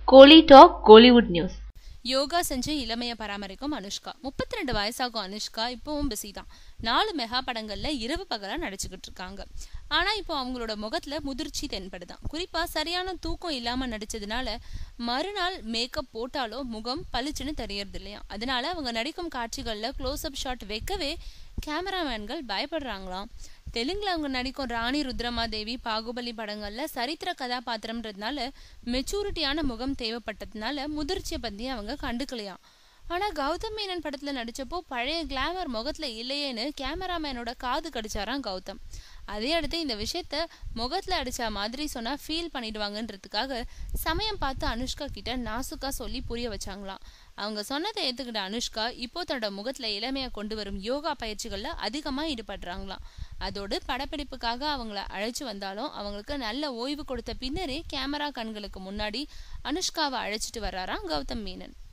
கோலி talk Kollywood news yoga செஞ்சு இளமைய பராமரிக்கும் அனுஷ்கா முப்பத்தி ரெண்டு வயசாகும் அனுஷ்கா இப்பவும் பிஸி தான் நாலு மெகா படங்கள்ல இரவு பகலா நடிச்சுக்கிட்டு இருக்காங்க ஆனா இப்போ அவங்களோட முகத்துல முதிர்ச்சி தென்படுதான் குறிப்பா சரியான தூக்கம் இல்லாம நடிச்சதுனால மறுநாள் மேக்கப் போட்டாலோ முகம் பளிச்சுன்னு தெரியறது இல்லையா அதனால அவங்க நடிக்கும் காட்சிகள்ல க்ளோஸ் அப் ஷாட் வைக்கவே கேமராமேன்கள் பயப்படுறாங்களாம் தெலுங்குல அவங்க நடிக்கும் ராணி ருத்ரமாதேவி பாகுபலி படங்கள்ல சரித்திர கதாபாத்திரம்ன்றதுனால மெச்சூரிட்டியான முகம் தேவைப்பட்டதுனால முதிர்ச்சியை பத்தி அவங்க கண்டுக்கலையாம் ஆனா கௌதம் மேனன் படத்துல நடிச்சப்போ பழைய கிளாமர் முகத்துல இல்லையேன்னு கேமராமேனோட காது கடிச்சாராம் கௌதம் அதே அடுத்து இந்த விஷயத்த முகத்துல அடிச்ச மாதிரி சொன்னா ஃபீல் பண்ணிடுவாங்கன்றதுக்காக சமயம் பார்த்து அனுஷ்கா கிட்ட நாசுக்கா சொல்லி புரிய வச்சாங்களாம் அவங்க சொன்னதை ஏத்துக்கிட்ட அனுஷ்கா இப்போ தன்னோட முகத்துல இளமையை கொண்டு வரும் யோகா பயிற்சிகள்ல அதிகமா ஈடுபடுறாங்களாம் அதோடு படப்பிடிப்புக்காக அவங்கள அழைச்சு வந்தாலும் அவங்களுக்கு நல்ல ஓய்வு கொடுத்த பின்னரே கேமரா கண்களுக்கு முன்னாடி அனுஷ்காவை அழைச்சிட்டு வர்றாராம் கௌதம் மேனன்